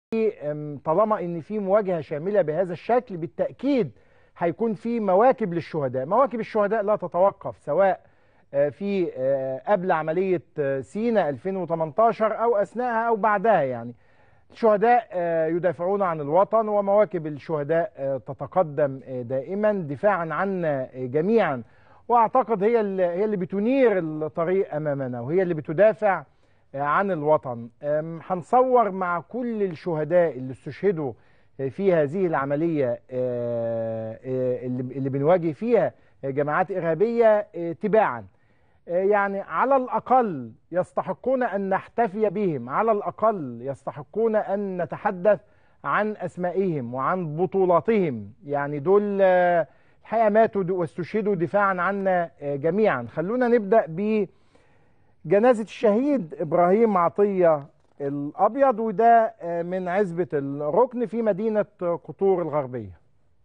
طالما ان في مواجهه شامله بهذا الشكل بالتاكيد هيكون في مواكب للشهداء مواكب الشهداء لا تتوقف سواء في قبل عمليه سينا 2018 او اثناءها او بعدها يعني الشهداء يدافعون عن الوطن ومواكب الشهداء تتقدم دائما دفاعا عنا جميعا واعتقد هي اللي هي اللي بتنير الطريق امامنا وهي اللي بتدافع عن الوطن هنصور مع كل الشهداء اللي استشهدوا في هذه العملية اللي بنواجه فيها جماعات إرهابية تباعا يعني على الأقل يستحقون أن نحتفي بهم على الأقل يستحقون أن نتحدث عن أسمائهم وعن بطولاتهم يعني دول الحقيقة ماتوا واستشهدوا دفاعا عنا جميعا خلونا نبدأ ب جنازة الشهيد إبراهيم عطية الأبيض وده من عزبة الركن في مدينة قطور الغربية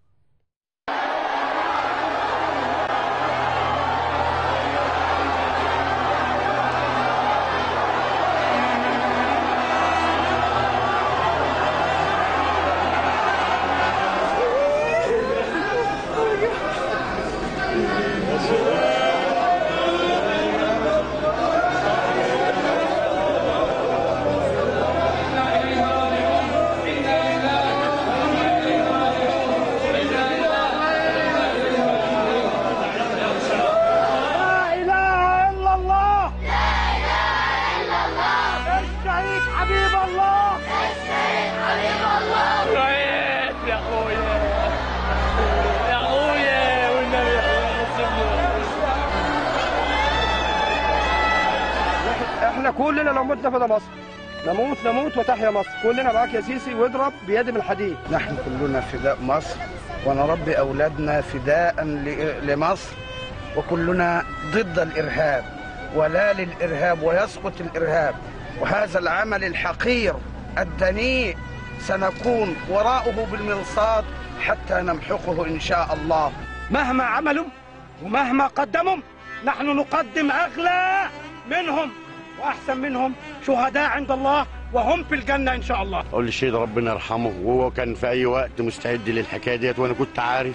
احنا كلنا لو متنا فدا مصر نموت نموت وتحيا مصر كلنا معاك يا سيسي واضرب بيد من الحديد نحن كلنا فداء مصر ونربي أولادنا فداء لمصر وكلنا ضد الإرهاب ولا للإرهاب ويسقط الإرهاب وهذا العمل الحقير الدنيء سنكون وراءه بالمرصاد حتى نمحقه إن شاء الله مهما عملوا ومهما قدموا نحن نقدم أغلى منهم واحسن منهم شهداء عند الله وهم في الجنه ان شاء الله. اقول للشهيد ربنا يرحمه وهو كان في اي وقت مستعد للحكايه ديت وانا كنت عارف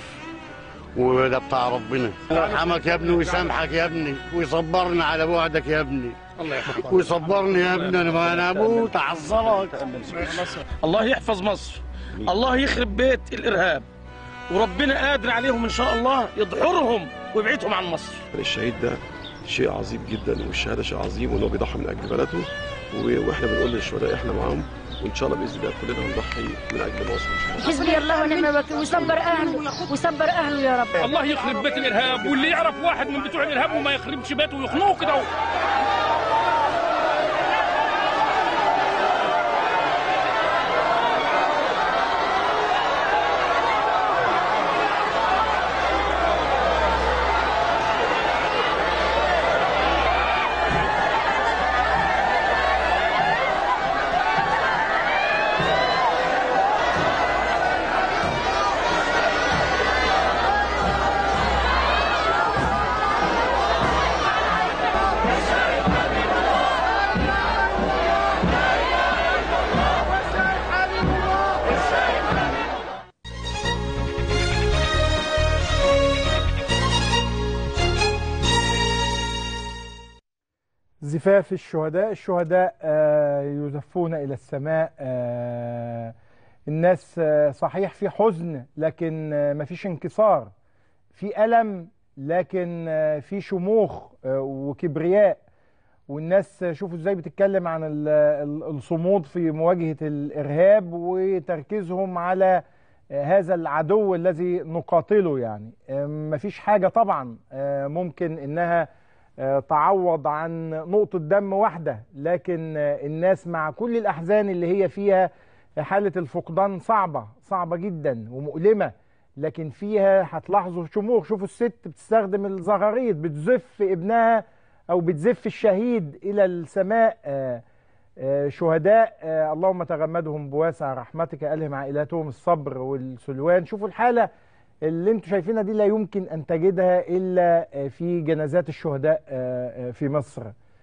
وده بتاع ربنا يرحمك يا ابني ويسامحك يا ابني ويصبرنا على بعدك يا ابني الله يحفظك ويصبرني يا ابني انا ما انا اموت احذرك الله يحفظ مصر الله يخرب بيت الارهاب وربنا قادر عليهم ان شاء الله يدحرهم ويبعدهم عن مصر الشهيد ده شيء عظيم جدا والشهاده شيء عظيم وانه بيضحي من اجل بلده واحنا بنقول للشهداء احنا معاهم وان شاء الله باذن الله كلنا هنضحي من اجل مصر ان شاء الله حسبي الله ونعم الوكيل وصبر اهله وصبر اهله يا رب الله يخرب بيت الارهاب واللي يعرف واحد من بتوع الارهاب وما يخربش بيته ويخنقه كده زفاف الشهداء الشهداء آه، يزفون إلى السماء آه، الناس آه، صحيح في حزن لكن آه، مفيش انكسار في ألم لكن آه، في شموخ آه، وكبرياء والناس آه، شوفوا ازاي بتتكلم عن ال- ال- الصمود في مواجهة الإرهاب وتركيزهم على آه، هذا العدو الذي نقاتله يعني آه، مفيش حاجة طبعا آه، ممكن إنها آه، تعوض عن نقطة دم واحدة لكن آه، الناس مع كل الأحزان اللي هي فيها حالة الفقدان صعبة صعبة جدا ومؤلمة لكن فيها هتلاحظوا شموخ شوفوا الست بتستخدم الزغاريد بتزف ابنها أو بتزف الشهيد إلى السماء آه، آه، شهداء آه، اللهم تغمدهم بواسع رحمتك ألهم عائلاتهم الصبر والسلوان شوفوا الحالة اللي انتم شايفينها دي لا يمكن ان تجدها الا في جنازات الشهداء في مصر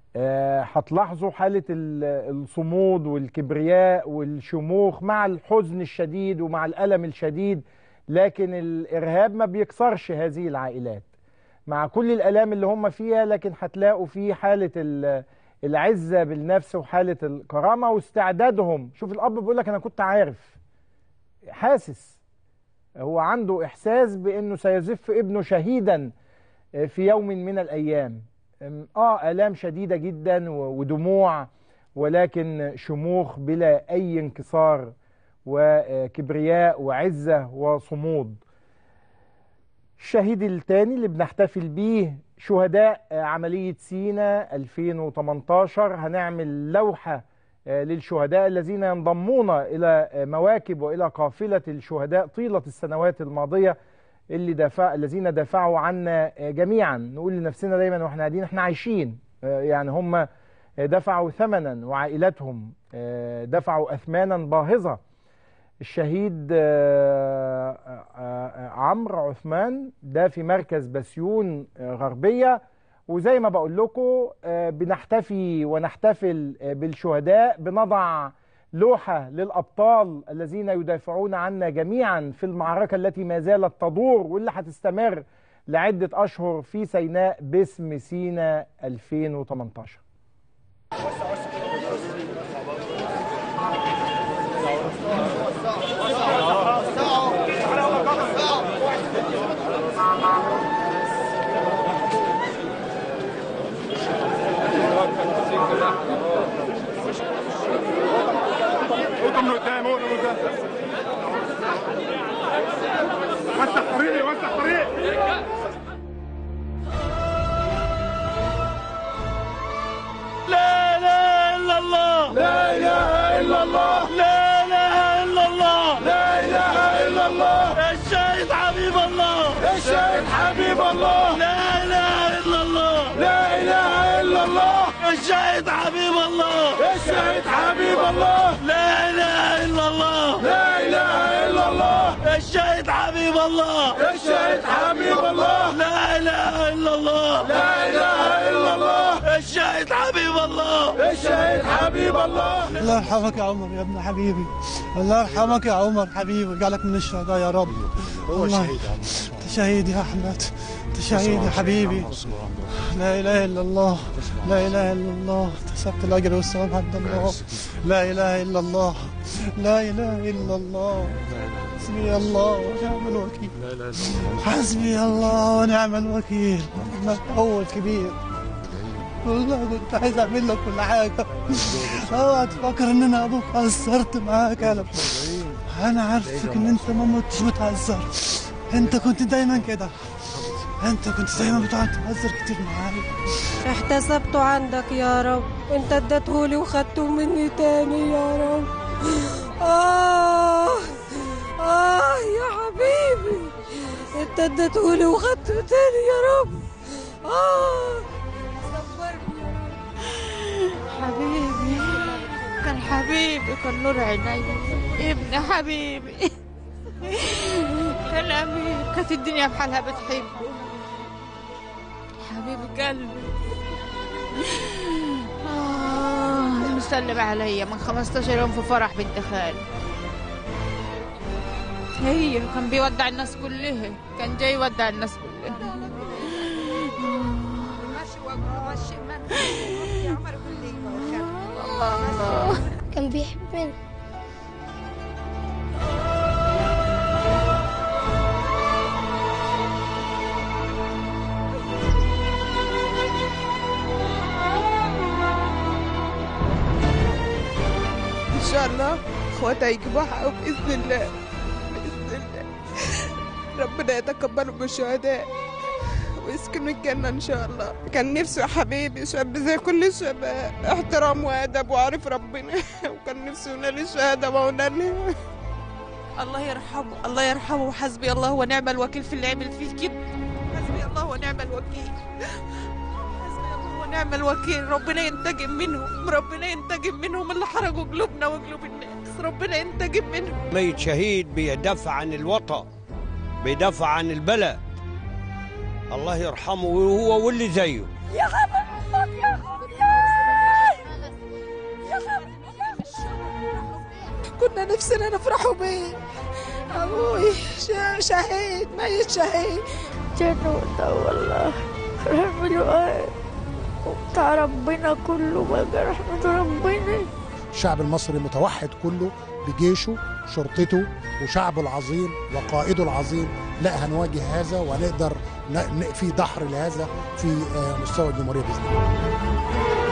آه، هتلاحظوا حالة ال- الصمود والكبرياء والشموخ مع الحزن الشديد ومع الألم الشديد لكن الإرهاب ما بيكسرش هذه العائلات مع كل الآلام اللي هم فيها لكن هتلاقوا في حالة ال- العزة بالنفس وحالة الكرامة واستعدادهم شوف الأب بيقول لك أنا كنت عارف حاسس هو عنده إحساس بأنه سيزف ابنه شهيدا في يوم من الأيام آه آلام شديدة جدا و- ودموع ولكن شموخ بلا أي انكسار وكبرياء وعزة وصمود الشهيد الثاني اللي بنحتفل بيه شهداء عملية سينا 2018 هنعمل لوحة للشهداء الذين ينضمون إلى مواكب وإلى قافلة الشهداء طيلة السنوات الماضية اللي دافع الذين دافعوا عنا جميعا نقول لنفسنا دايما واحنا قاعدين احنا عايشين يعني هم دفعوا ثمنا وعائلتهم دفعوا أثمانا باهظة الشهيد آه، آه، آه، عمرو عثمان ده في مركز بسيون آه، غربية وزي ما بقول لكم آه، بنحتفي ونحتفل آه، بالشهداء بنضع لوحة للأبطال الذين يدافعون عنا جميعا في المعركة التي ما زالت تدور واللي هتستمر لعدة أشهر في سيناء باسم سينا 2018 اوضه من قدام اوضه من قدام وسع طريقي وسع طريقي لا اله الا الله لا اله الا الله لا اله الا الله لا اله الا الله الشهيد حبيب الله الشهيد حبيب الله لا اله الا الله لا اله الا الله الشهيد حبيب الله الشهيد حبيب الله لا اله الا الله لا اله الا الله الشهيد حبيب الله الشهيد حبيب الله لا اله الا الله لا اله الا الله الشهيد حبيب الله الشهيد حبيب الله الله يرحمك يا عمر يا ابن حبيبي الله يرحمك يا عمر حبيبي ويجعلك من الشهداء يا رب هو شهيد انت شهيد يا احمد انت شهيد يا حبيبي لا اله الا الله لا اله الا الله كسبت الاجر والثواب عند الله لا اله الا الله لا اله الا الله حسبي الله ونعم الوكيل حسبي الله ونعم الوكيل انك اول كبير والله كنت عايز اعمل لك كل حاجه اوعى تفكر ان انا ابوك قصرت معاك انا انا عارفك ان انت ما متش متعذر انت كنت دايما كده انت كنت دايما بتقعد تهزر كتير معايا احتسبته عندك يا رب انت اديتهولي وخدته مني تاني يا رب آه آه يا حبيبي انت اديتهولي وخدته تاني يا رب آه صبرني يا رب حبيبي كان حبيبي كان نور عيني ابن حبيبي كان أمير كانت الدنيا بحالها بتحبه حبيب قلبي آه مسلم عليا من 15 يوم في فرح بنت خالي هي كان بيودع الناس كلها كان جاي يودع الناس كلها الله كان بيحبني ان شاء الله اخواتها يجيبوا حقهم باذن الله باذن الله ربنا يتقبلهم بالشهداء ويسكنوا الجنة إن شاء الله كان نفسه يا حبيبي شاب زي كل الشباب احترام وأدب وعارف ربنا وكان نفسه ينال الشهادة ما ونالها الله يرحمه الله يرحمه وحسبي الله ونعم الوكيل في اللي عمل فيه كده حسبي الله ونعم الوكيل حسبي الله ونعم الوكيل ربنا ينتقم منهم ربنا ينتقم منهم اللي حرقوا قلوبنا وقلوب الناس ربنا ينتقم منهم ميت شهيد بيدافع عن الوطن بيدافع عن البلد الله يرحمه وهو واللي زيه يا خبر الله يا خبر يا كنا نفسنا نفرحوا بيه ابوي ش- شهيد ميت شهيد جنة والله رحمة بتاع ربنا كله بقى رحمة ربنا الشعب المصري متوحد كله بجيشه شرطته وشعبه العظيم وقائده العظيم لا هنواجه هذا وهنقدر ن- ن- في دحر لهذا في آه، مستوى الجمهوريه باذن الله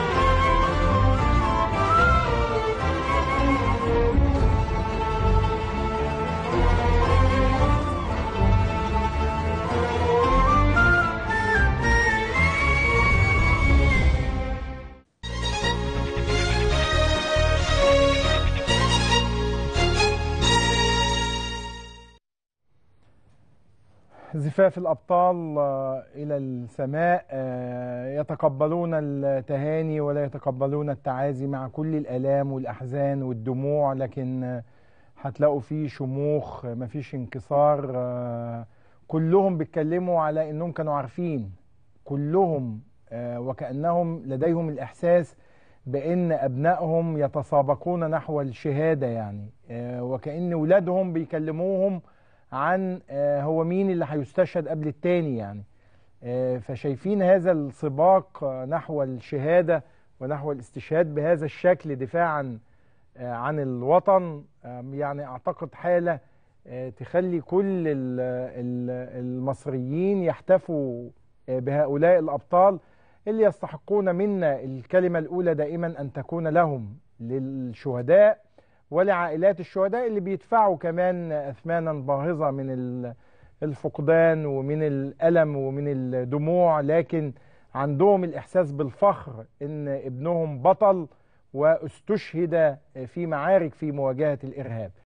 زفاف الأبطال آه، إلى السماء آه، يتقبلون التهاني ولا يتقبلون التعازي مع كل الآلام والأحزان والدموع لكن آه، هتلاقوا فيه شموخ آه، مفيش انكسار آه، كلهم بيتكلموا على إنهم كانوا عارفين كلهم آه، وكأنهم لديهم الإحساس بأن أبنائهم يتسابقون نحو الشهادة يعني آه، وكأن ولادهم بيكلموهم عن آه، هو مين اللي هيستشهد قبل التاني يعني آه، فشايفين هذا السباق آه، نحو الشهادة ونحو الاستشهاد بهذا الشكل دفاعا آه، عن الوطن آه، يعني أعتقد حالة آه، تخلي كل ال- ال- المصريين يحتفوا آه، بهؤلاء الأبطال اللي يستحقون منا الكلمة الأولى دائما أن تكون لهم للشهداء ولعائلات الشهداء اللي بيدفعوا كمان أثمانا باهظة من ال- الفقدان ومن الألم ومن الدموع لكن عندهم الإحساس بالفخر إن ابنهم بطل واستشهد في معارك في مواجهة الإرهاب